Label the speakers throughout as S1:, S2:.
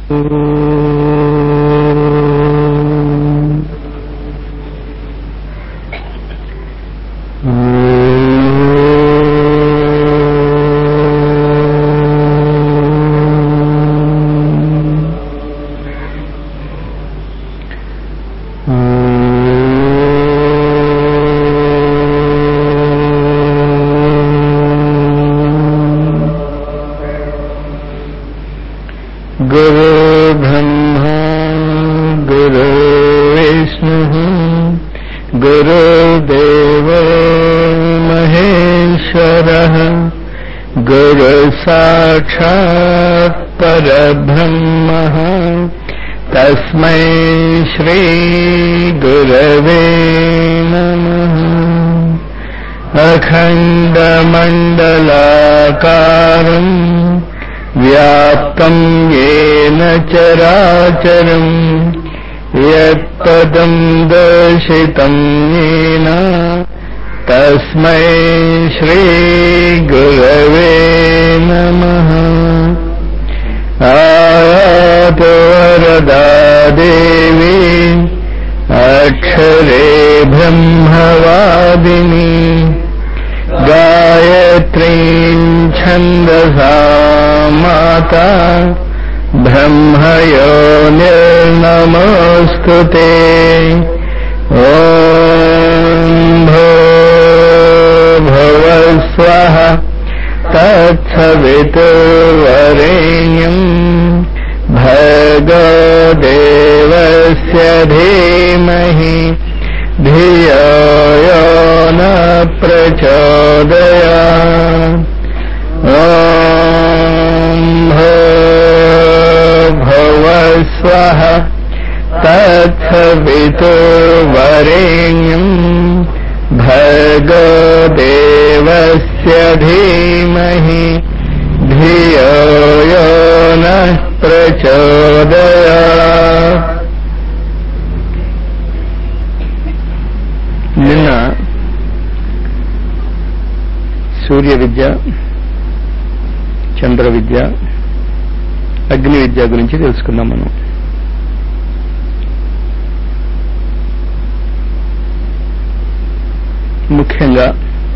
S1: गुरु ब्रह्मा गुरु विष्णुः गुरुदेव महेश्वरः गुरु साक्षात् परब्रह्मः तस्मै श्रीगुरवे नमः अखण्डमण्डलाकारम् व्याप्तं येन चराचरम् यत्पदं दर्शितं येन तस्मै श्रीगुरवे नमः आयातु वरदा देवी अक्षरे ब्रह्मवादिनी गायत्रीम् छन्दसा माता ब्रह्मयो निर्नमोऽस्तु ते ॐ भो भुवस्वः तत्सवितुर्वरेण्यम् भर्गो देवस्य धीमहि धियो यो न प्रचोदया ॐ भो भुवस्वः तत्सवितुर्वरेण्यम् भर्गो देवस्य धीमहि धियो यो नः प्रचोदया నిన్న సూర్య విద్య చంద్ర విద్య అగ్ని విద్య గురించి తెలుసుకున్నాం మనం ముఖ్యంగా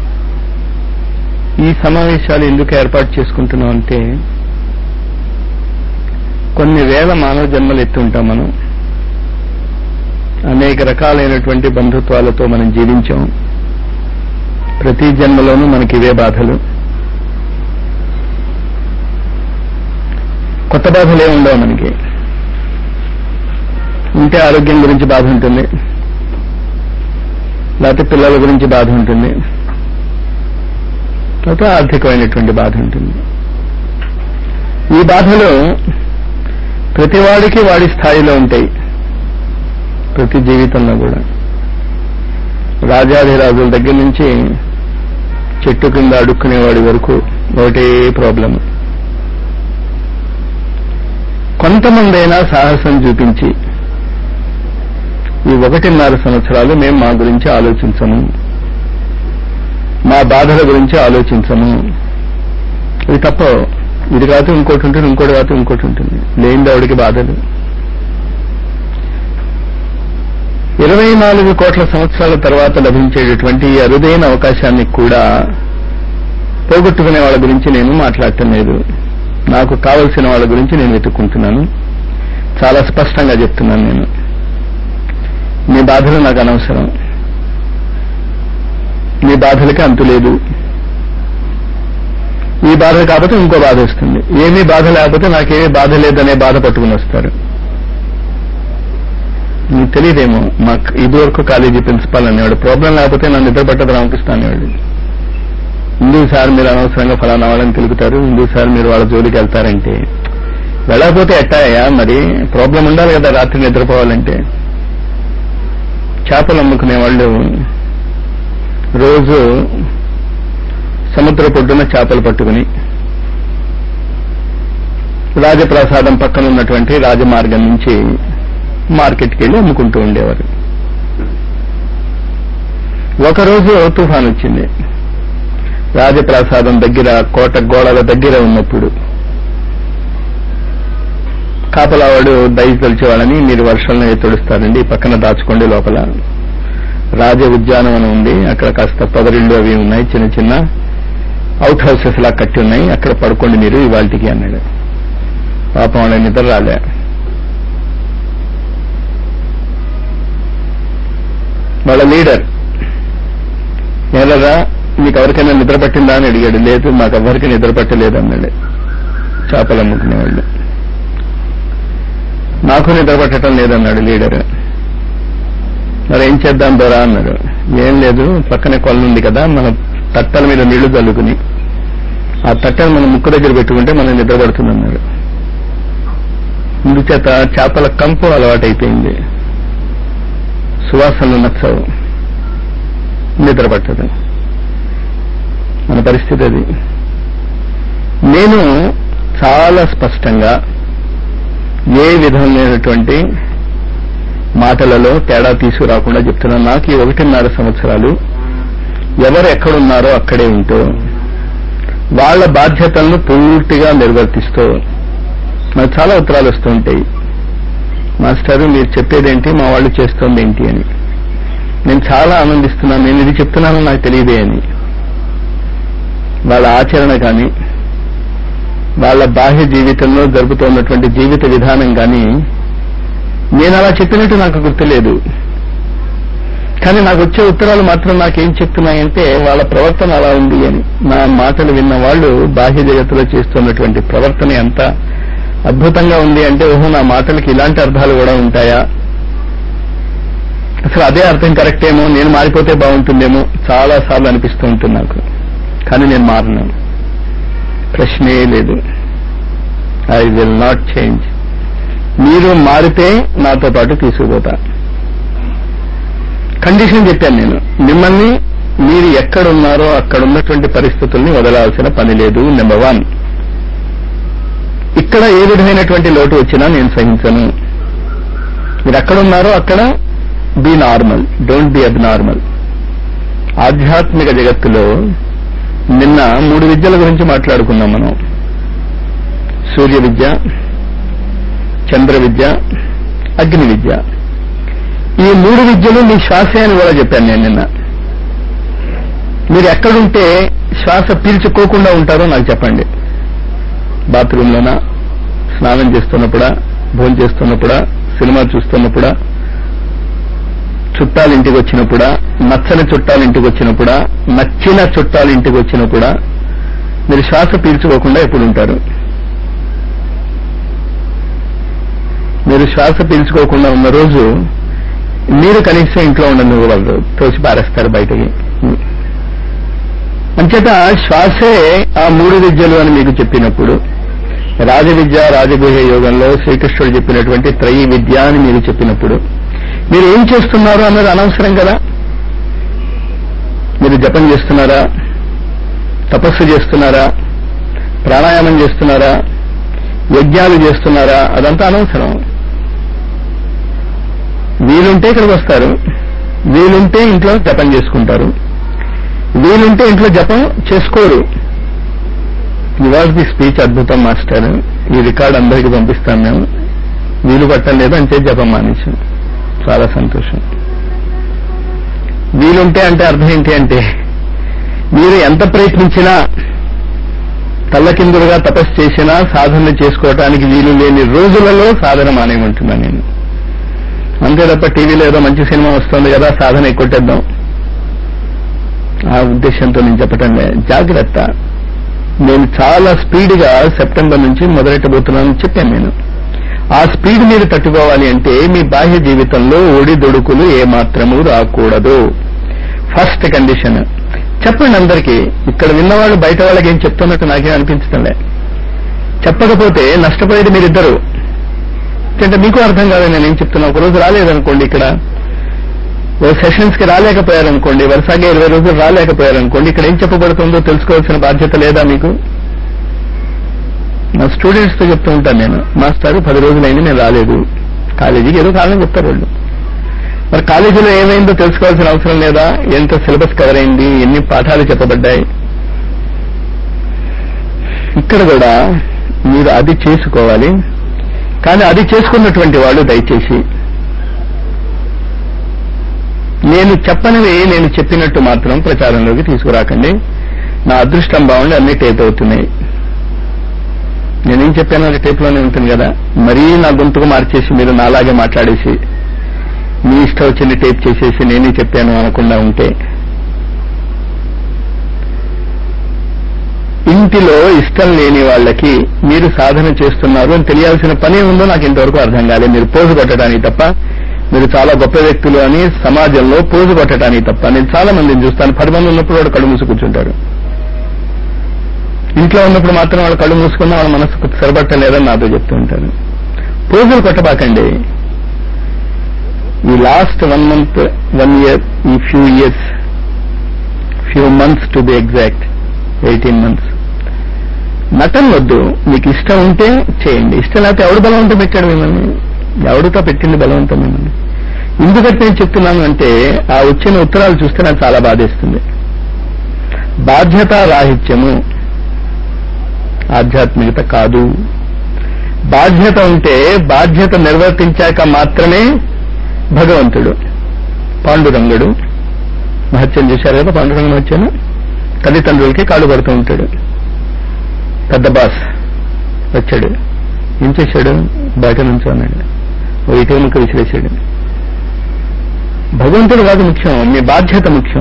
S1: ఈ సమావేశాలు ఎందుకు ఏర్పాటు చేసుకుంటున్నాం అంటే కొన్ని వేల మానవ జన్మలు ఎత్తుంటాం మనం అనేక రకాలైనటువంటి బంధుత్వాలతో మనం జీవించాం ప్రతి జన్మలోనూ మనకి ఇవే బాధలు కొత్త బాధలు ఏమి ఉండవు మనకి ఉంటే ఆరోగ్యం గురించి బాధ ఉంటుంది లేకపోతే పిల్లల గురించి బాధ ఉంటుంది లేకపోతే ఆర్థికమైనటువంటి బాధ ఉంటుంది ఈ బాధలు ప్రతివాడికి వాడి స్థాయిలో ఉంటాయి ప్రతి జీవితంలో కూడా రాజాధిరాజుల దగ్గర నుంచి చెట్టు కింద అడుక్కునేవాడి వరకు ఒకటే ప్రాబ్లం కొంతమందైనా సాహసం చూపించి ఈ ఒకటిన్నర సంవత్సరాలు మేము మా గురించి ఆలోచించము మా బాధల గురించి ఆలోచించము ఇది తప్ప ఇది కాదు ఇంకోటి ఉంటుంది ఇంకోటి కాదు ఇంకోటి ఉంటుంది లేని ఆవిడికి బాధలు ఇరవై నాలుగు కోట్ల సంవత్సరాల తర్వాత లభించేటటువంటి ఈ అరుదైన అవకాశాన్ని కూడా పోగొట్టుకునే వాళ్ళ గురించి నేను మాట్లాడటం లేదు నాకు కావలసిన వాళ్ళ గురించి నేను వెతుక్కుంటున్నాను చాలా స్పష్టంగా చెప్తున్నాను నేను మీ బాధలు నాకు అనవసరం మీ బాధలకి అంతు లేదు ఈ బాధ కాకపోతే ఇంకో బాధ వస్తుంది ఏమీ బాధ లేకపోతే నాకేమీ బాధ లేదనే బాధ పట్టుకుని వస్తారు నీకు తెలియదేమో మాకు ఇదివరకు కాలేజీ ప్రిన్సిపాల్ అనేవాడు ప్రాబ్లం లేకపోతే నన్ను నిద్ర పట్టదు రామకృష్ణ అనేవాడు ఇందుకు సార్ మీరు అనవసరంగా ఫలానా వాళ్ళని తిరుగుతారు ఇందుకు సార్ మీరు వాళ్ళ జోలికి వెళ్తారంటే వెళ్ళకపోతే ఎట్టాయా మరి ప్రాబ్లం ఉండాలి కదా రాత్రి నిద్రపోవాలంటే చేపలు అమ్ముకునే వాళ్ళు రోజు సముద్ర పొడ్డున చేపలు పట్టుకుని రాజప్రసాదం పక్కన ఉన్నటువంటి రాజమార్గం నుంచి మార్కెట్కి వెళ్ళి అమ్ముకుంటూ ఉండేవారు ఒకరోజు తుఫాన్ వచ్చింది రాజప్రసాదం దగ్గర కోట గోడల దగ్గర ఉన్నప్పుడు కాపలావాడు దయ తలిచేవాళ్ళని మీరు వర్షంలో తుడుస్తారండి ఈ పక్కన దాచుకోండి లోపల రాజ ఉద్యానవనం ఉంది అక్కడ కాస్త పొదరిళ్ళు అవి ఉన్నాయి చిన్న చిన్న అవుట్ హౌసెస్ లా కట్టి ఉన్నాయి అక్కడ పడుకోండి మీరు ఇవాళకి అన్నాడు పాపం వాళ్ళ నిద్ర రాలే వాళ్ళ లీడర్ ఏలరా మీకు ఎవరికైనా నిద్ర పట్టిందా అని అడిగాడు లేదు మాకు ఎవరికి నిద్ర పట్టలేదు అన్నాడు చేపలు అమ్ముకునేవాళ్ళు నాకు నిద్ర పట్టడం లేదన్నాడు లీడర్ మరి ఏం చేద్దాం దొరా అన్నాడు ఏం లేదు పక్కనే కొల్లుంది కదా మన తట్టల మీద నీళ్లు చల్లుకుని ఆ తట్టను మనం ముక్కు దగ్గర పెట్టుకుంటే మనం నిద్ర పడుతుంది అన్నాడు ఇందుచేత చేపల కంపు అలవాటైపోయింది సువాసనలు నచ్చవు నిద్ర పట్టదు మన పరిస్థితి అది నేను చాలా స్పష్టంగా ఏ విధమైనటువంటి మాటలలో తేడా తీసుకురాకుండా చెప్తున్నాను నాకు ఈ ఒకటిన్నర సంవత్సరాలు ఎవరు ఎక్కడున్నారో అక్కడే ఉంటూ వాళ్ళ బాధ్యతలను పూర్తిగా నిర్వర్తిస్తూ నాకు చాలా ఉత్తరాలు వస్తూ ఉంటాయి మాస్టారు మీరు చెప్పేదేంటి మా వాళ్ళు చేస్తోంది ఏంటి అని నేను చాలా ఆనందిస్తున్నాను నేను ఇది చెప్తున్నానో నాకు తెలియదే అని వాళ్ళ ఆచరణ కానీ వాళ్ళ బాహ్య జీవితంలో జరుపుతున్నటువంటి జీవిత విధానం కానీ నేను అలా చెప్పినట్టు నాకు గుర్తులేదు కానీ నాకు వచ్చే ఉత్తరాలు మాత్రం నాకేం చెప్తున్నాయంటే వాళ్ళ ప్రవర్తన అలా ఉంది అని నా మాటలు విన్న వాళ్ళు బాహ్య జగత్తులో చేస్తున్నటువంటి ప్రవర్తన ఎంత అద్భుతంగా ఉంది అంటే ఓహో నా మాటలకి ఇలాంటి అర్థాలు కూడా ఉంటాయా అసలు అదే అర్థం కరెక్ట్ ఏమో నేను మారిపోతే బాగుంటుందేమో చాలా సార్లు అనిపిస్తూ ఉంటుంది నాకు కానీ నేను మారను ప్రశ్నే లేదు ఐ విల్ నాట్ చేంజ్ మీరు మారితే నాతో పాటు తీసుకుపోతా కండిషన్ చెప్పాను నేను మిమ్మల్ని మీరు ఎక్కడున్నారో అక్కడ ఉన్నటువంటి పరిస్థితుల్ని వదలాల్సిన పని లేదు నెంబర్ వన్ ఇక్కడ ఏ విధమైనటువంటి లోటు వచ్చినా నేను సహించను మీరు ఎక్కడున్నారో అక్కడ be normal don't be abnormal ఆధ్యాత్మిక జగత్తులో నిన్న మూడు విద్యల గురించి మాట్లాడుకున్నాం మనం సూర్య విద్య చంద్ర విద్య అగ్ని విద్య ఈ మూడు విద్యలు మీ శ్వాసే అని కూడా చెప్పాను నేను నిన్న మీరు ఎక్కడుంటే శ్వాస పీల్చుకోకుండా ఉంటారో నాకు చెప్పండి బాత్రూంలోనా స్నానం చేస్తున్నప్పుడా భోజనం చేస్తున్నప్పుడా సినిమా చూస్తున్నప్పుడా చుట్టాలు ఇంటికి వచ్చినప్పుడా నచ్చని చుట్టాలు ఇంటికి వచ్చినప్పుడా నచ్చిన చుట్టాలు ఇంటికి వచ్చినప్పుడా మీరు శ్వాస పీల్చుకోకుండా ఎప్పుడు ఉంటారు మీరు శ్వాస పీల్చుకోకుండా ఉన్న రోజు మీరు కనీసం ఇంట్లో ఉండను వాళ్ళు తోసి పారేస్తారు బయటకి అంచేత శ్వాసే ఆ మూడు విద్యలు అని మీకు చెప్పినప్పుడు రాజవిద్య రాజగుహ్య యోగంలో శ్రీకృష్ణుడు చెప్పినటువంటి త్రయీ విద్య అని మీరు చెప్పినప్పుడు మీరు ఏం చేస్తున్నారు అన్నది అనవసరం కదా మీరు జపం చేస్తున్నారా తపస్సు చేస్తున్నారా ప్రాణాయామం చేస్తున్నారా యజ్ఞాలు చేస్తున్నారా అదంతా అనవసరం వీలుంటే ఇక్కడికి వస్తారు వీలుంటే ఇంట్లో జపం చేసుకుంటారు వీలుంటే ఇంట్లో జపం చేసుకోరు ఇవాళ ది స్పీచ్ అద్భుతం మాస్టర్ ఈ రికార్డ్ అందరికీ పంపిస్తాం మేము వీలు పట్టలేదు అంటే జపం మానేసాం చాలా సంతోషం వీలుంటే అంటే అర్థం ఏంటి అంటే మీరు ఎంత ప్రయత్నించినా తల్లకిందులుగా తపస్సు చేసినా సాధన చేసుకోవటానికి వీలు లేని రోజులలో సాధన మానేయమంటున్నా నేను అంతే తప్ప టీవీలో ఏదో మంచి సినిమా వస్తుంది కదా సాధన ఎక్కుట్టేద్దాం ఆ ఉద్దేశంతో నేను చెప్పటం లే జాగ్రత్త నేను చాలా స్పీడ్గా సెప్టెంబర్ నుంచి మొదలెట్టబోతున్నానని చెప్పాను నేను ఆ స్పీడ్ మీరు తట్టుకోవాలి అంటే మీ బాహ్య జీవితంలో ఒడిదొడుకులు ఏమాత్రము రాకూడదు ఫస్ట్ కండిషన్ చెప్పండి అందరికీ ఇక్కడ విన్నవాళ్ళు బయట వాళ్ళకి ఏం చెప్తున్నట్టు నాకేం అనిపించడంలే చెప్పకపోతే నష్టపోయేది మీరిద్దరు అంటే మీకు అర్థం కాదు నేను ఏం చెప్తున్నా ఒక రోజు రాలేదనుకోండి ఇక్కడ ఓ సెషన్స్ కి రాలేకపోయారనుకోండి వరుసగా ఇరవై రోజులు రాలేకపోయారనుకోండి ఇక్కడ ఏం చెప్పబడుతుందో తెలుసుకోవాల్సిన బాధ్యత లేదా మీకు నా స్టూడెంట్స్ తో చెప్తూ ఉంటాను నేను మాస్టర్ పది రోజులైంది నేను రాలేదు కాలేజీకి ఏదో కారణం చెప్తారు వాళ్ళు మరి కాలేజీలో ఏమైందో తెలుసుకోవాల్సిన అవసరం లేదా ఎంత సిలబస్ కవర్ అయింది ఎన్ని పాఠాలు చెప్పబడ్డాయి ఇక్కడ కూడా మీరు అది చేసుకోవాలి కానీ అది చేసుకున్నటువంటి వాళ్ళు దయచేసి నేను చెప్పనివి నేను చెప్పినట్టు మాత్రం ప్రచారంలోకి తీసుకురాకండి నా అదృష్టం బాగుండి అన్ని టేప్ అవుతున్నాయి నేనేం చెప్పాను అది టేప్లోనే ఉంటుంది కదా మరీ నా గొంతుకు మార్చేసి మీరు నాలాగే మాట్లాడేసి మీ ఇష్టం వచ్చింది టేప్ చేసేసి నేనే చెప్పాను అనకుండా ఉంటే ఇంటిలో ఇష్టం లేని వాళ్ళకి మీరు సాధన చేస్తున్నారు అని తెలియాల్సిన పని ఉందో నాకు ఇంతవరకు అర్థం కాలేదు మీరు పోజు కొట్టడానికి తప్ప మీరు చాలా గొప్ప వ్యక్తులు అని సమాజంలో పోజు కొట్టడానికి తప్ప నేను చాలా మందిని చూస్తాను పది మంది ఉన్నప్పుడు వాడు కళ్ళు మూసి కూర్చుంటారు ఇంట్లో ఉన్నప్పుడు మాత్రం వాళ్ళు కళ్ళు మూసుకున్నా వాళ్ళ మనసుకు సరిపట్టలేదని నాతో చెప్తూ ఉంటారు పోజులు కొట్టబాకండి ఈ last one month one year ఈ few years few months to be exact eighteen months నటన వద్దు మీకు ఇష్టం ఉంటే చేయండి ఇష్టం లేకపోతే ఎవడు బలవంతం పెట్టాడు మిమ్మల్ని ఎవడితో పెట్టింది బలవంతం మిమ్మల్ని ఎందుకంటే నేను చెప్తున్నాను అంటే ఆ వచ్చిన ఉత్తరాలు చూస్తే నాకు చాలా బాధేస్తుంది బాధ్యత రాహిత్యము ఆధ్యాత్మికత కాదు బాధ్యత ఉంటే బాధ్యత నిర్వర్తించాక మాత్రమే భగవంతుడు పాండురంగుడు మహత్యం చేశారు కదా పాండురంగ మహత్యను తల్లిదండ్రులకి కాళ్ళు పడుతూ ఉంటాడు పెద్ద బాస్ వచ్చాడు ఏం చేశాడు బయట నుంచి అన్నాడు ఓ ఇటుక ముక్క విసిరేశాడు భగవంతుడు కాదు ముఖ్యం మీ బాధ్యత ముఖ్యం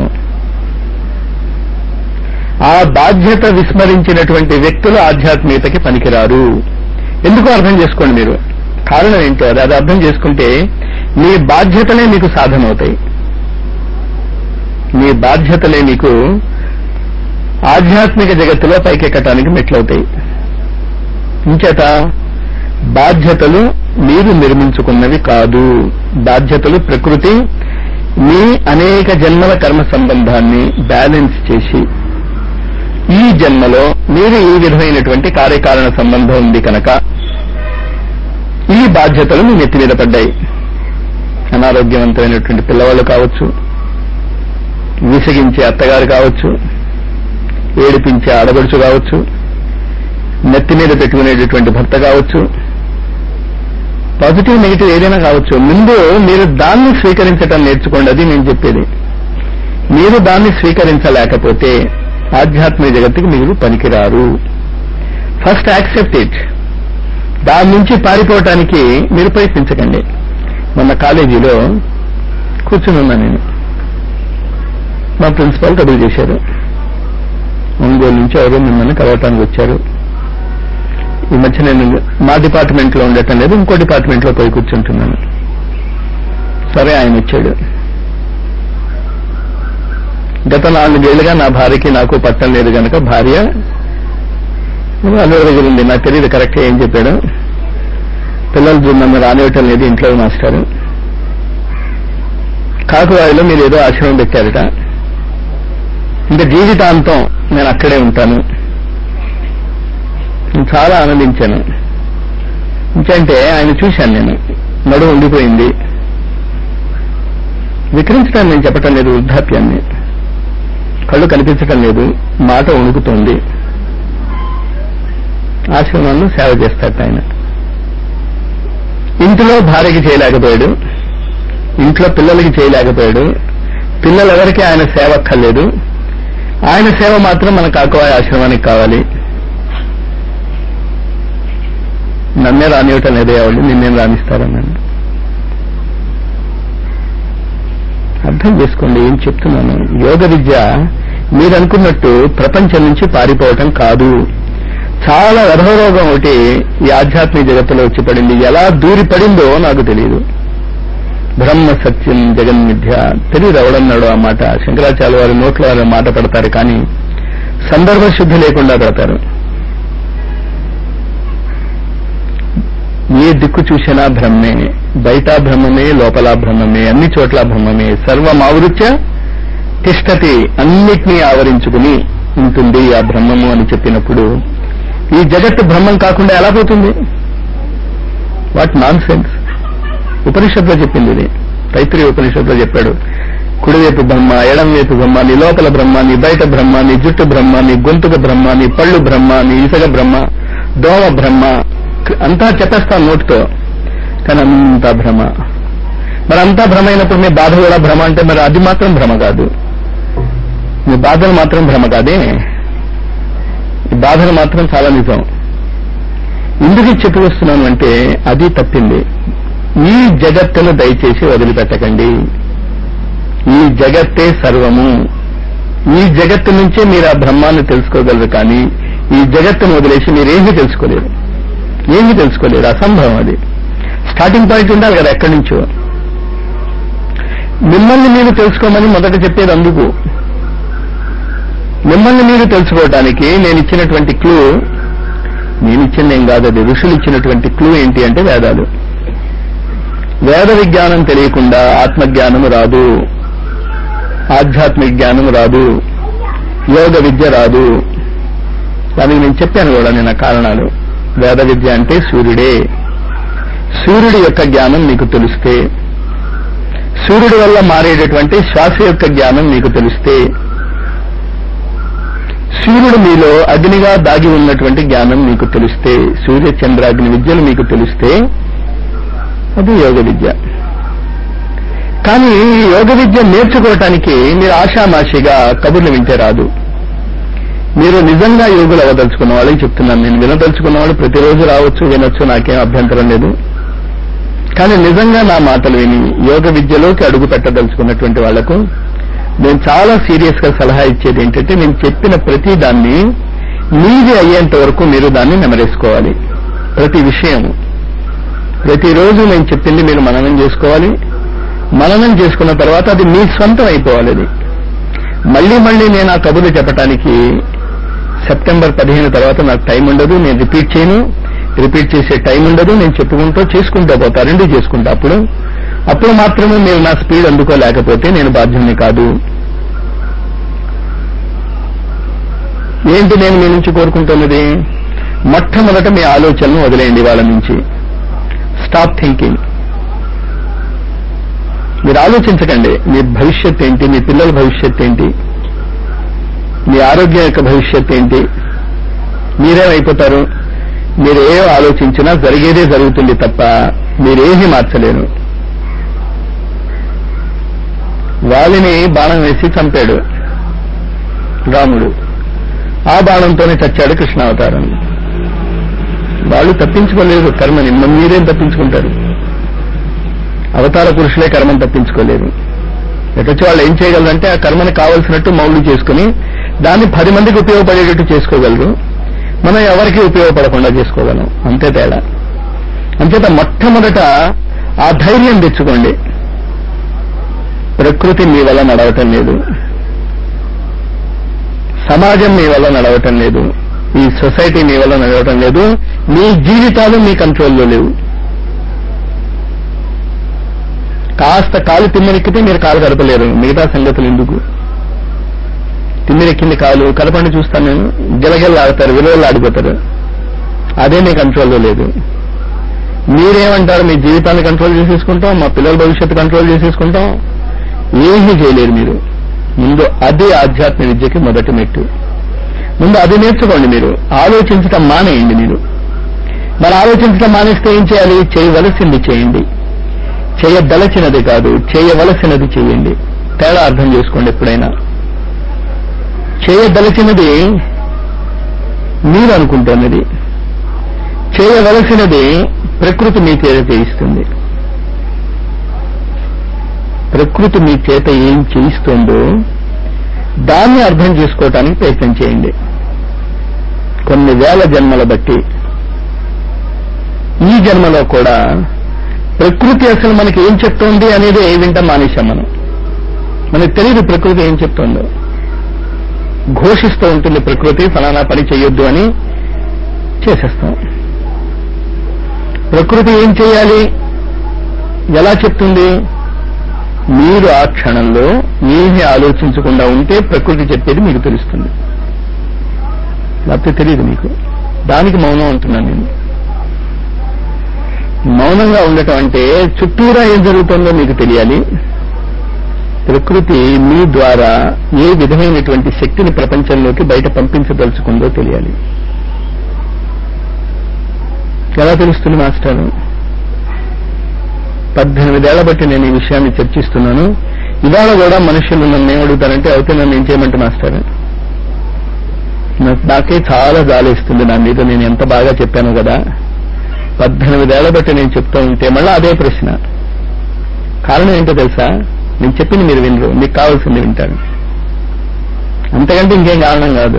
S1: ఆ బాధ్యత విస్మరించినటువంటి వ్యక్తులు ఆధ్యాత్మికతకి పనికిరారు ఎందుకు అర్థం చేసుకోండి మీరు కారణం ఏంటో అది అది అర్థం చేసుకుంటే మీ బాధ్యతలే మీకు సాధన అవుతాయి మీ బాధ్యతలే మీకు ఆధ్యాత్మిక జగత్తులో పైకెక్కటానికి మెట్లవుతాయి ఇంచేత బాధ్యతలు మీరు నిర్మించుకున్నవి కాదు బాధ్యతలు ప్రకృతి మీ అనేక జన్మల కర్మ సంబంధాన్ని బ్యాలెన్స్ చేసి ఈ జన్మలో మీరు ఈ విధమైనటువంటి కార్యకారణ సంబంధం ఉంది కనుక ఈ బాధ్యతలు మీ నెత్తి మీద పడ్డాయి అనారోగ్యవంతమైనటువంటి పిల్లవాళ్ళు కావచ్చు విసిగించే అత్తగారు కావచ్చు ఏడిపించే ఆడబడుచు కావచ్చు నెత్తి మీద పెట్టుకునేటటువంటి భర్త కావచ్చు పాజిటివ్ నెగిటివ్ ఏదైనా కావచ్చు ముందు మీరు దాన్ని స్వీకరించటం నేర్చుకోండి అది నేను చెప్పేది మీరు దాన్ని స్వీకరించలేకపోతే ఆధ్యాత్మిక జగత్తుకి మీరు పనికిరారు ఫస్ట్ యాక్సెప్ట్ ఇట్ దాని నుంచి పారిపోవటానికి మీరు ప్రయత్నించకండి మొన్న కాలేజీలో కూర్చుని ఉన్నా నేను మా ప్రిన్సిపాల్ కబుల్ చేశారు ఒంగోలు నుంచి ఎవరో మిమ్మల్ని కలవటానికి వచ్చారు ఈ మధ్య నేను మా డిపార్ట్మెంట్ లో ఉండటం లేదు ఇంకో డిపార్ట్మెంట్ లో పోయి కూర్చుంటున్నాను సరే ఆయన వచ్చాడు గత నాలుగేళ్లుగా నా భార్యకి నాకు పట్టం లేదు కనుక భార్య అల్లరి దగ్గర ఉంది నాకు తెలియదు కరెక్ట్గా ఏం చెప్పాడు పిల్లలు నన్ను రానివ్వటం లేదు ఇంట్లో మాస్టారు కాకువాయిలో మీరు ఏదో ఆశ్రమం పెట్టారట ఇంకా జీవితాంతం నేను అక్కడే ఉంటాను నేను చాలా ఆనందించాను ఇంకంటే ఆయన చూశాను నేను నడువు ఉండిపోయింది విక్రించడానికి నేను చెప్పటం లేదు వృద్ధాప్యాన్ని కళ్ళు కనిపించటం లేదు మాట వణుకుతోంది ఆశ్రమాన్ని సేవ చేస్తాడు ఆయన ఇంట్లో భార్యకి చేయలేకపోయాడు ఇంట్లో పిల్లలకి చేయలేకపోయాడు పిల్లలెవరికి ఆయన సేవ అక్కర్లేదు ఆయన సేవ మాత్రం మన కాకవాయ ఆశ్రమానికి కావాలి నన్నే రానివ్వటం లేదే వాళ్ళు నిన్నేం రాణిస్తారన్నాను అర్థం చేసుకోండి ఏం చెప్తున్నాను యోగ విద్య మీరు అనుకున్నట్టు ప్రపంచం నుంచి పారిపోవటం కాదు చాలా రథరోగం ఒకటి ఈ ఆధ్యాత్మిక జగత్తులో వచ్చి పడింది ఎలా దూరి పడిందో నాకు తెలియదు బ్రహ్మ సత్యం జగన్మిథ్య తెలియదు ఎవడన్నాడు ఆ మాట శంకరాచార్య వారి నోట్లో వారి మాట పడతారు కానీ సందర్భ శుద్ధి లేకుండా పెడతారు ఏ దిక్కు చూసినా బ్రహ్మే బయట బ్రహ్మమే లోపల బ్రహ్మమే అన్ని చోట్ల బ్రహ్మమే సర్వమావృత్య తిష్టతి అన్నిటినీ ఆవరించుకుని ఉంటుంది ఆ బ్రహ్మము అని చెప్పినప్పుడు ఈ జగత్తు బ్రహ్మం కాకుండా ఎలా పోతుంది వాట్ నాన్ సెన్స్ ఉపనిషత్తులో చెప్పింది ఇది తైత్రి ఉపనిషత్తులో చెప్పాడు కుడివైపు బ్రహ్మ ఎడం వైపు బ్రహ్మ నీ లోపల బ్రహ్మ నీ బయట బ్రహ్మ నీ జుట్టు బ్రహ్మ నీ గొంతుక బ్రహ్మ నీ పళ్ళు బ్రహ్మ నీ ఇసగ బ్రహ్మ దోమ బ్రహ్మ అంతా చెప్పేస్తాను నోటితో కానీ అంతా భ్రమ మరి అంతా భ్రమ అయినప్పుడు మీ బాధ కూడా భ్రమ అంటే మరి అది మాత్రం భ్రమ కాదు మీ బాధలు మాత్రం భ్రమ కాదే ఈ బాధలు మాత్రం చాలా నిజం ఎందుకు చెప్పి వస్తున్నాను అంటే అది తప్పింది ఈ జగత్తును దయచేసి వదిలిపెట్టకండి ఈ జగత్తే సర్వము ఈ జగత్తు నుంచే మీరు ఆ బ్రహ్మాన్ని తెలుసుకోగలరు కానీ ఈ జగత్తును వదిలేసి మీరేమీ తెలుసుకోలేరు ఏమీ తెలుసుకోలేరు అసంభవం అది స్టార్టింగ్ పాయింట్ ఉండాలి కదా ఎక్కడి నుంచో మిమ్మల్ని మీరు తెలుసుకోమని మొదట చెప్పేది అందుకు మిమ్మల్ని మీరు తెలుసుకోవటానికి నేను ఇచ్చినటువంటి క్లూ నేను ఇచ్చింది ఏం కాదు అది ఋషులు ఇచ్చినటువంటి క్లూ ఏంటి అంటే వేదాలు వేద విజ్ఞానం తెలియకుండా ఆత్మజ్ఞానం రాదు ఆధ్యాత్మిక జ్ఞానం రాదు యోగ విద్య రాదు దానికి నేను చెప్పాను కూడా నేను ఆ కారణాలు వేద విద్య అంటే సూర్యుడే సూర్యుడి యొక్క జ్ఞానం మీకు తెలిస్తే సూర్యుడి వల్ల మారేటటువంటి శ్వాస యొక్క జ్ఞానం మీకు తెలిస్తే సూర్యుడు మీలో అగ్నిగా దాగి ఉన్నటువంటి జ్ఞానం మీకు తెలిస్తే సూర్య చంద్రాగ్ని విద్యలు మీకు తెలిస్తే అది యోగ విద్య కానీ ఈ యోగ విద్య నేర్చుకోవటానికి మీరు ఆషామాషిగా కబుర్లు వింటే రాదు మీరు నిజంగా యోగులు అవ్వదలుచుకున్న వాళ్ళకి చెప్తున్నాను నేను వినదలుచుకున్న వాళ్ళు ప్రతిరోజు రావచ్చు వినొచ్చు నాకేం అభ్యంతరం లేదు కానీ నిజంగా నా మాటలు విని యోగ విద్యలోకి అడుగు పెట్టదలుచుకున్నటువంటి వాళ్లకు నేను చాలా సీరియస్ గా సలహా ఇచ్చేది ఏంటంటే నేను చెప్పిన ప్రతి దాన్ని మీది అయ్యేంత వరకు మీరు దాన్ని నెమరేసుకోవాలి ప్రతి విషయం ప్రతిరోజు నేను చెప్పింది మీరు మననం చేసుకోవాలి మననం చేసుకున్న తర్వాత అది మీ స్వంతం అయిపోవాలి అది మళ్ళీ మళ్ళీ నేను ఆ కబుర్లు చెప్పడానికి సెప్టెంబర్ పదిహేను తర్వాత నాకు టైం ఉండదు నేను రిపీట్ చేయను రిపీట్ చేసే టైం ఉండదు నేను చెప్పుకుంటూ చేసుకుంటూ పోతా రెండు చేసుకుంటా అప్పుడు అప్పుడు మాత్రమే మీరు నా స్పీడ్ అందుకోలేకపోతే నేను బాధ్యుని కాదు ఏంటి నేను మీ నుంచి కోరుకుంటున్నది మొట్టమొదట మీ ఆలోచనను వదిలేయండి వాళ్ళ నుంచి స్టాప్ థింకింగ్ మీరు ఆలోచించకండి మీ భవిష్యత్ ఏంటి మీ పిల్లల భవిష్యత్ ఏంటి మీ ఆరోగ్యం యొక్క భవిష్యత్ ఏంటి మీరేమైపోతారు మీరు ఏ ఆలోచించినా జరిగేదే జరుగుతుంది తప్ప మీరేమీ మార్చలేరు వాలిని బాణం వేసి చంపాడు రాముడు ఆ బాణంతోనే చచ్చాడు కృష్ణావతారం వాళ్ళు తప్పించుకోలేరు కర్మని మరి మీరేం తప్పించుకుంటారు అవతార పురుషులే కర్మను తప్పించుకోలేరు ఎటొచ్చి వాళ్ళు ఏం చేయగలరంటే ఆ కర్మని కావలసినట్టు మౌలు చేసుకుని దాన్ని పది మందికి ఉపయోగపడేటట్టు చేసుకోగలరు మనం ఎవరికి ఉపయోగపడకుండా చేసుకోగలం అంతే తేడా అంచేత మొట్టమొదట ఆ ధైర్యం తెచ్చుకోండి ప్రకృతి మీ వల్ల నడవటం లేదు సమాజం మీ వల్ల నడవటం లేదు ఈ సొసైటీ మీ వల్ల నడవటం లేదు మీ జీవితాలు మీ కంట్రోల్లో లేవు కాస్త కాలు తిమ్మిరెక్కితే మీరు కాలు కలపలేరు మిగతా సంగతులు ఎందుకు తిమ్మిరెక్కింది కాలు కలపండి చూస్తాను నేను గిలగిల్లు ఆడతారు విలువలు ఆడిపోతారు అదే మీ కంట్రోల్లో లేదు మీరేమంటారు మీ జీవితాన్ని కంట్రోల్ చేసేసుకుంటాం మా పిల్లల భవిష్యత్తు కంట్రోల్ చేసేసుకుంటాం ఏమీ చేయలేరు మీరు ముందు అది ఆధ్యాత్మిక విద్యకి మొదటి మెట్టు ముందు అది నేర్చుకోండి మీరు ఆలోచించటం మానేయండి మీరు మరి ఆలోచించటం మానేస్తే ఏం చేయాలి చేయవలసింది చేయండి చేయదలచినది కాదు చేయవలసినది చేయండి తేడా అర్థం చేసుకోండి ఎప్పుడైనా చేయదలచినది మీరు అనుకుంటున్నది చేయవలసినది ప్రకృతి మీ చేత చేయిస్తుంది ప్రకృతి మీ చేత ఏం చేయిస్తుందో దాన్ని అర్థం చేసుకోవటానికి ప్రయత్నం చేయండి కొన్ని వేల జన్మల బట్టి ఈ జన్మలో కూడా ప్రకృతి అసలు మనకి ఏం చెప్తోంది అనేది వింటాం మానేశాం మనం మనకు తెలియదు ప్రకృతి ఏం చెప్తోందో ఘోషిస్తూ ఉంటుంది ప్రకృతి ఫలానా పని చేయొద్దు అని చేసేస్తాం ప్రకృతి ఏం చేయాలి ఎలా చెప్తుంది మీరు ఆ క్షణంలో ఏమీ ఆలోచించకుండా ఉంటే ప్రకృతి చెప్పేది మీకు తెలుస్తుంది లేకపోతే తెలియదు మీకు దానికి మౌనం అంటున్నాను నేను మౌనంగా ఉండటం అంటే చుట్టూరా ఏం జరుగుతుందో మీకు తెలియాలి ప్రకృతి మీ ద్వారా ఏ విధమైనటువంటి శక్తిని ప్రపంచంలోకి బయట పంపించదలుచుకుందో తెలియాలి ఎలా తెలుస్తుంది మాస్టర్ పద్దెనిమిదేళ్ల బట్టి నేను ఈ విషయాన్ని చర్చిస్తున్నాను ఇవాళ కూడా మనుషులు నన్ను ఏం అడుగుతారంటే అయితే నన్ను ఏం చేయమంటే మాస్టర్ నాకు నాకే చాలా జాలేస్తుంది నా మీద నేను ఎంత బాగా చెప్పాను కదా పద్దెనిమిదేళ్ల బట్టి నేను చెప్తూ ఉంటే మళ్ళీ అదే ప్రశ్న కారణం ఏంటో తెలుసా నేను చెప్పింది మీరు వినరు మీకు కావాల్సింది వింటారు అంతకంటే ఇంకేం కారణం కాదు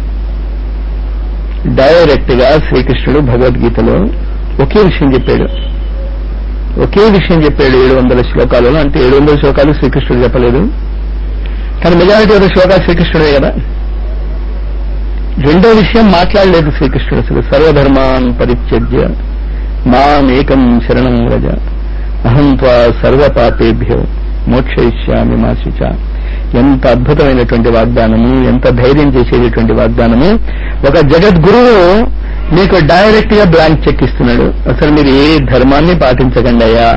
S1: డైరెక్ట్ గా శ్రీకృష్ణుడు భగవద్గీతలో ఒకే విషయం చెప్పాడు ఒకే విషయం చెప్పాడు ఏడు వందల శ్లోకాలలో అంటే ఏడు వందల శ్లోకాలు శ్రీకృష్ణుడు చెప్పలేదు కానీ మెజారిటీ ఆఫ్ శ్లోకాలు శ్రీకృష్ణుడే కదా రెండో విషయం మాట్లాడలేదు శ్రీకృష్ణుడు అసలు సర్వధర్మాన్ పరిత్యజ్య మామేకం శరణం వ్రజ అహం త్వా సర్వపాపేభ్యో మోక్షయిష్యామి మాశుచ ఎంత అద్భుతమైనటువంటి వాగ్దానము ఎంత ధైర్యం చేసేటటువంటి వాగ్దానము ఒక జగద్గురువు మీకు డైరెక్ట్ గా బ్లాంక్ చెక్ ఇస్తున్నాడు అసలు మీరు ఏ ధర్మాన్ని పాటించకండి అయ్యా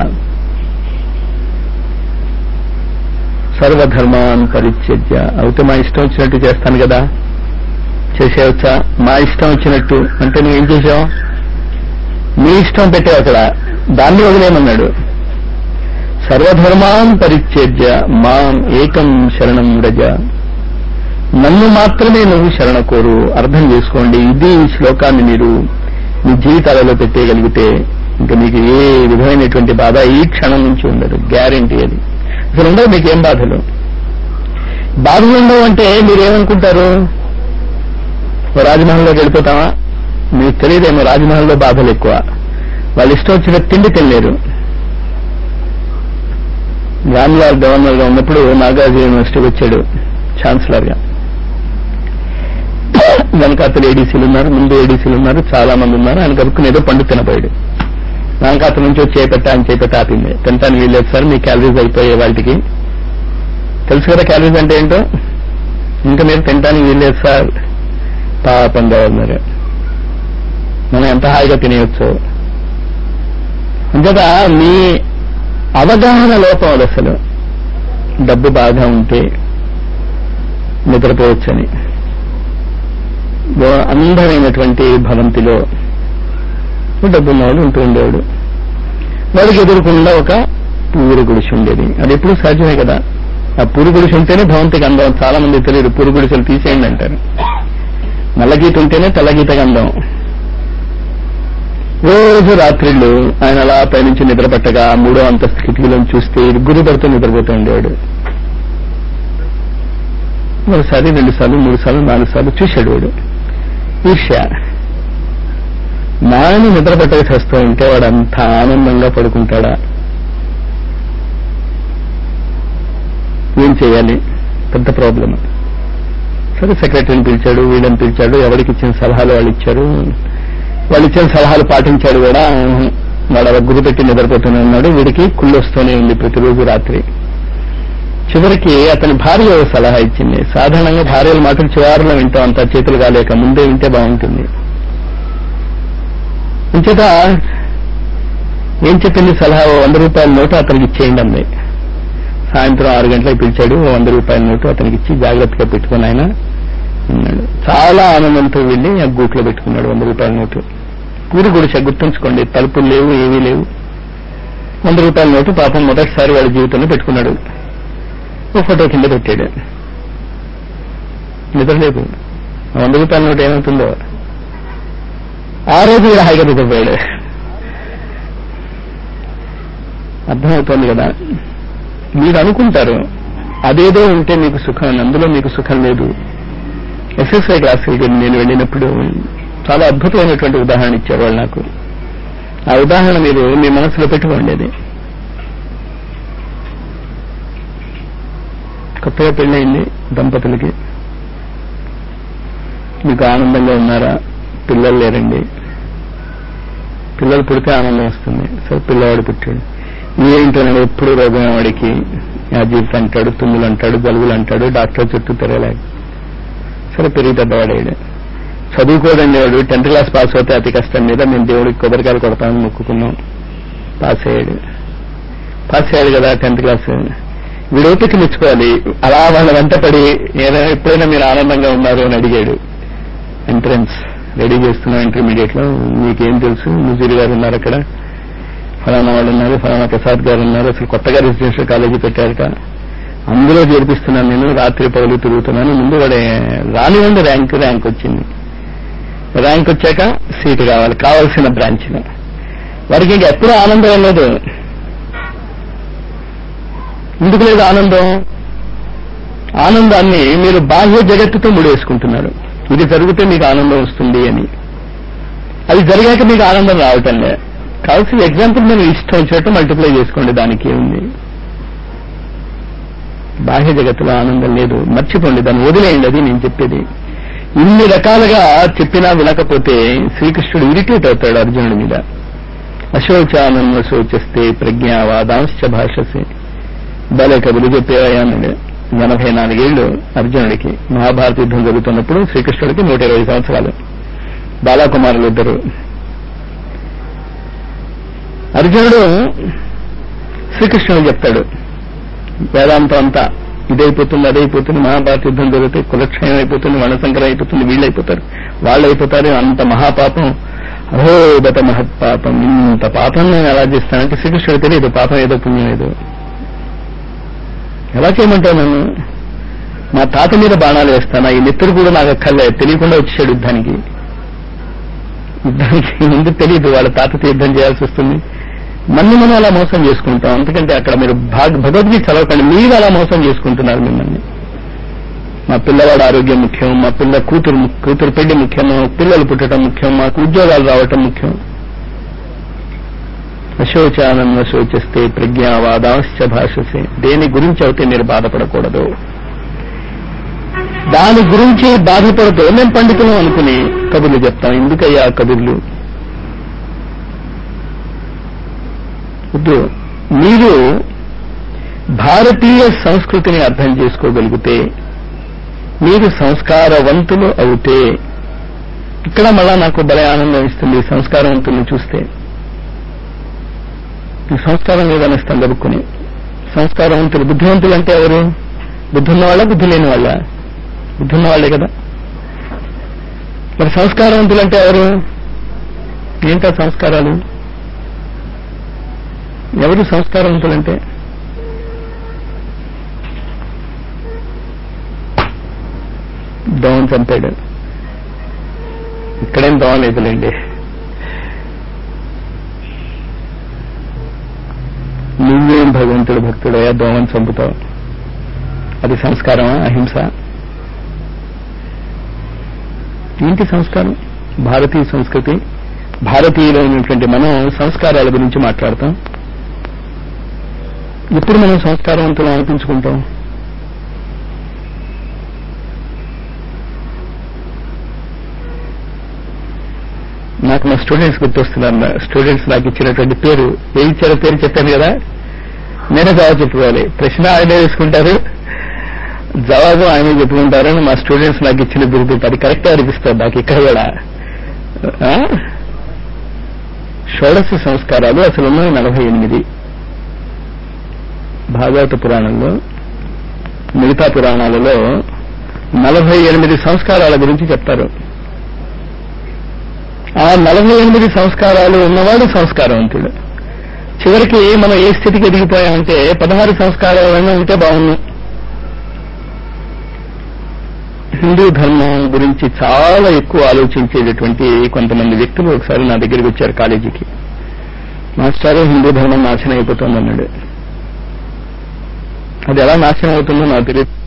S1: సర్వధర్మాన్ పరిత్యజ్య అయితే మా ఇష్టం వచ్చినట్టు చేస్తాను కదా చేసేవచ్చా మా ఇష్టం వచ్చినట్టు అంటే నువ్వేం చేసావు నీ ఇష్టం పెట్టావు అక్కడ దాన్ని వదిలేమన్నాడు సర్వధర్మాన్ పరిత్యజ్య మాం ఏకం శరణం వ్రజ నన్ను మాత్రమే నువ్వు శరణ కోరు అర్థం చేసుకోండి ఇది ఈ శ్లోకాన్ని మీరు మీ జీవితాలలో పెట్టేయగలిగితే ఇంకా మీకు ఏ విధమైనటువంటి బాధ ఈ క్షణం నుంచి ఉండదు గ్యారంటీ అది అసలు ఉండవు మీకు ఏం బాధలు బాధలు ఉండవు అంటే మీరేమనుకుంటారు ఓ రాజమహల్లోకి వెళ్ళిపోతామా మీకు తెలియదేమో రాజమహల్లో బాధలు ఎక్కువ వాళ్ళు ఇష్టం వచ్చిన తిండి తినలేరు రామ్లాల్ గవర్నర్ గా ఉన్నప్పుడు నాగార్జున యూనివర్సిటీకి వచ్చాడు ఛాన్సలర్ గా వెనకాతలు ఏడీసీలు ఉన్నారు ముందు ఏడీసీలు ఉన్నారు చాలా మంది ఉన్నారు ఆయన కనుక్కుని ఏదో పండు తినపోయాడు వెనకాత నుంచి వచ్చి చేపెట్ట అని చేపెట్ట ఆపింది తినటానికి వీల్లేదు సార్ మీ క్యాలరీస్ అయిపోయే వాటికి తెలుసు కదా క్యాలరీస్ అంటే ఏంటో ఇంకా మీరు తినటానికి వీల్లేదు సార్ పాపం గవర్నర్ మనం ఎంత హాయిగా తినేయచ్చు అంతేత మీ అవగాహన లోపం అది అసలు డబ్బు బాగా ఉంటే నిద్రపోవచ్చని అందమైనటువంటి భవంతిలో డబ్బు ఉన్నవాడు ఉంటూ ఉండేవాడు వాడికి ఎదురుకుండా ఒక పూరి గుడిసి ఉండేది అది ఎప్పుడు సాధ్యమే కదా ఆ పూరి గుడిసి ఉంటేనే భవంతికి అందం చాలా మంది తెలియదు పూరి గుడిసెలు తీసేయండి అంటారు నల్లగీత ఉంటేనే తెల్లగీతకి అందం రోజు రాత్రిళ్ళు ఆయన అలా పైనుంచి నిద్రపట్టగా మూడో అంతస్తు కిటికీలను చూస్తే ఇరుగురు పడుతూ నిద్రపోతూ ఉండేవాడు ఒకసారి రెండు సార్లు మూడు సార్లు నాలుగు సార్లు చూశాడు వాడు ఈర్ష్య నాయన నిద్ర పట్టక చేస్తూ ఉంటే వాడు అంత ఆనందంగా పడుకుంటాడా ఏం చేయాలి పెద్ద ప్రాబ్లం సరే సెక్రటరీని పిలిచాడు వీళ్ళని పిలిచాడు ఎవరికి ఇచ్చిన సలహాలు వాళ్ళు ఇచ్చారు వాళ్ళు ఇచ్చిన సలహాలు పాటించాడు కూడా వాడు అలా గురి పెట్టి నిద్రపోతూనే ఉన్నాడు వీడికి కుళ్ళు వస్తూనే ఉంది ప్రతిరోజు రాత్రి చివరికి అతని భార్య ఓ సలహా ఇచ్చింది సాధారణంగా భార్యల మాటలు చివారులో వింటాం అంత చేతులు కాలేక ముందే వింటే బాగుంటుంది ఇంచేత ఏం చెప్పింది సలహా ఓ వంద రూపాయల నోటు అతనికి ఇచ్చేయండి అంది సాయంత్రం ఆరు గంటలకు పిలిచాడు ఓ వంద రూపాయల నోటు అతనికి ఇచ్చి జాగ్రత్తగా పెట్టుకుని ఆయన ఉన్నాడు చాలా ఆనందంతో వెళ్ళి ఆ గూట్లో పెట్టుకున్నాడు వంద రూపాయల నోటు పూరి గుడిసె గుర్తుంచుకోండి తలుపులు లేవు ఏమీ లేవు వంద రూపాయల నోటు పాపం మొదటిసారి వాడి జీవితంలో పెట్టుకున్నాడు ఓ ఫోటో కింద పెట్టాడు నిద్రలేదు ఆ వంద రూపాయల నోటు ఏమవుతుందో ఆ రోజు వీడు హాయిగా నిద్రపోయాడు అర్థమవుతోంది కదా మీరు అనుకుంటారు అదేదో ఉంటే మీకు సుఖం అందులో మీకు సుఖం లేదు ఎస్ఎస్ఐ క్లాసులకి నేను వెళ్ళినప్పుడు చాలా అద్భుతమైనటువంటి ఉదాహరణ ఇచ్చారు వాళ్ళు నాకు ఆ ఉదాహరణ మీరు మీ మనసులో పెట్టుకోండి అది కొత్తగా పెళ్ళయింది దంపతులకి మీకు ఆనందంగా ఉన్నారా పిల్లలు లేరండి పిల్లలు పుడితే ఆనందం వస్తుంది సరే పిల్లవాడు పుట్టాడు ఏంటన్నాడు ఎప్పుడు రోగం వాడికి ఆ జీవితం అంటాడు తుమ్ములు అంటాడు జలుబులు అంటాడు డాక్టర్ చుట్టూ తిరగలేక సరే పెరిగి పెద్దవాడాడు చదువుకోదండి వాడు టెన్త్ క్లాస్ పాస్ అవుతే అతి కష్టం మీద మేము దేవుడికి కొబ్బరికాయలు కొడతామని మొక్కుకున్నాం పాస్ అయ్యాడు పాస్ అయ్యాడు కదా టెన్త్ క్లాస్ వీడు ఓపిక మెచ్చుకోవాలి అలా వాళ్ళ వెంట పడి ఏదైనా ఎప్పుడైనా మీరు ఆనందంగా ఉన్నారు అని అడిగాడు ఎంట్రన్స్ రెడీ చేస్తున్నాం ఇంటర్మీడియట్ లో మీకేం తెలుసు ముజీర్ గారు ఉన్నారు అక్కడ ఫలానా వాళ్ళు ఉన్నారు ఫలానా ప్రసాద్ గారు ఉన్నారు అసలు కొత్తగా రెసిడెన్షియల్ కాలేజీ పెట్టారట అందులో చేర్పిస్తున్నాను నేను రాత్రి పగలు తిరుగుతున్నాను ముందు వాడే రానివ్వండి ర్యాంక్ ర్యాంక్ వచ్చింది ర్యాంక్ వచ్చాక సీటు కావాలి కావాల్సిన బ్రాంచ్లో వారికి ఇంక ఎప్పుడూ ఆనందం లేదు ఎందుకు లేదు ఆనందం ఆనందాన్ని మీరు బాహ్య జగత్తుతో ముడేసుకుంటున్నారు ఇది జరిగితే మీకు ఆనందం వస్తుంది అని అది జరిగాక మీకు ఆనందం రావటం లే కావాల్సిన ఎగ్జాంపుల్ మీరు ఇష్టం వచ్చినట్టు మల్టిప్లై చేసుకోండి దానికి ఏముంది బాహ్య జగత్తులో ఆనందం లేదు మర్చిపోండి దాన్ని వదిలేయండి అది నేను చెప్పేది ఇన్ని రకాలుగా చెప్పినా వినకపోతే శ్రీకృష్ణుడు ఇరిటేట్ అవుతాడు అర్జునుడి మీద అశోచానంద శోచస్తే ప్రజ్ఞావాదాంశ భాషసే భలే కబులు చెప్పేవయ్యానండి ఎనభై నాలుగేళ్లు అర్జునుడికి మహాభారత యుద్ధం జరుగుతున్నప్పుడు శ్రీకృష్ణుడికి నూట ఇరవై సంవత్సరాలు బాలాకుమారులు ఇద్దరు అర్జునుడు శ్రీకృష్ణుడు చెప్తాడు వేదాంతం అంతా ఇదైపోతుంది అదైపోతుంది మహాభారత యుద్ధం జరిగితే కులక్షయం అయిపోతుంది వనశంకరం అయిపోతుంది వీళ్ళైపోతారు వాళ్ళు అయిపోతారు అంత మహాపాపం అహో బత మహత్పాపం ఇంత పాపం నేను ఎలా చేస్తానంటే శ్రీకృష్ణుడు తెలియదు పాపం ఏదో పుణ్యం ఏదో ఎలా చేయమంటావు నన్ను మా తాత మీద బాణాలు వేస్తానా ఈ నెత్తురు కూడా నాకు అక్కర్లే తెలియకుండా వచ్చాడు యుద్ధానికి యుద్ధానికి ముందు తెలియదు వాళ్ళ తాతతో యుద్ధం చేయాల్సి వస్తుంది నన్ను మనం అలా మోసం చేసుకుంటాం ఎందుకంటే అక్కడ మీరు భాగ భగవద్గీత చదవకండి మీరు అలా మోసం చేసుకుంటున్నారు మిమ్మల్ని మా పిల్లవాడు ఆరోగ్యం ముఖ్యం మా పిల్ల కూతురు ము- కూతురు పెళ్లి ముఖ్యం మా పిల్లలు పుట్టడం ముఖ్యం మాకు ఉద్యోగాలు రావటం ముఖ్యం అశోచానంద శోచిస్తే ప్రజ్ఞావాదాంశ భాషసే దేని గురించి అయితే మీరు బాధపడకూడదు దాని గురించి బాధపడుతూ మేము పండితులం అనుకుని కబుర్లు చెప్తాం ఎందుకయ్యా ఆ కబుర్లు వద్దు మీరు భారతీయ సంస్కృతిని అర్థం చేసుకోగలిగితే మీరు సంస్కారవంతులు అవుతే ఇక్కడ మళ్ళా నాకు భలే ఆనందం ఇస్తుంది ఈ సంస్కారవంతుల్ని చూస్తే ఈ సంస్కారం లేదని గడుక్కుని సంస్కారవంతులు బుద్ధివంతులు అంటే ఎవరు బుద్ధి ఉన్న వాళ్ళ బుద్ధి లేని వాళ్ళ బుద్ధి ఉన్న వాళ్ళే కదా మరి సంస్కారవంతులు అంటే ఎవరు ఏంటా సంస్కారాలు ఎవరు సంస్కారవంతులంటే దోమని చంపాడు ఇక్కడేం దోమ లేదులేండి నువ్వేం భగవంతుడు భక్తుడయ్యా దోమని చంపుతావు అది సంస్కారమా అహింస ఏంటి సంస్కారం భారతీయ సంస్కృతి భారతీయులైనటువంటి మనం సంస్కారాల గురించి మాట్లాడతాం ఎప్పుడు మనం సంస్కారవంతులం అనిపించుకుంటాం నాకు మా స్టూడెంట్స్ గుర్తొస్తున్నారు స్టూడెంట్స్ నాకు ఇచ్చినటువంటి పేరు ఏ ఇచ్చారో పేరు చెప్పాను కదా నేనే జవాబు చెప్పుకోవాలి ప్రశ్న ఆయనే వేసుకుంటారు జవాబు ఆయనే చెప్పుకుంటారని మా స్టూడెంట్స్ నాకు ఇచ్చిన బిరుదు అది కరెక్టే అనిపిస్తుంది నాకు ఇక్కడ కూడా ఆ? షోడశ సంస్కారాలు అసలు ఉన్నాయి నలభై ఎనిమిది భాగవత పురాణంలో మిగతా పురాణాలలో నలభై ఎనిమిది సంస్కారాల గురించి చెప్తారు ఆ నలభై ఎనిమిది సంస్కారాలు ఉన్నవాడు సంస్కారవంతుడు చివరికి మనం ఏ స్థితికి ఎదిగిపోయామంటే పదహారు సంస్కారాలైనా ఉంటే బాగుంది హిందూ ధర్మం గురించి చాలా ఎక్కువ ఆలోచించేటటువంటి కొంతమంది వ్యక్తులు ఒకసారి నా దగ్గరికి వచ్చారు కాలేజీకి మాస్టారు హిందూ ధర్మం నాశనం అయిపోతుంది అన్నాడు అది ఎలా నాశనం అవుతుందో నాకు తెలియదు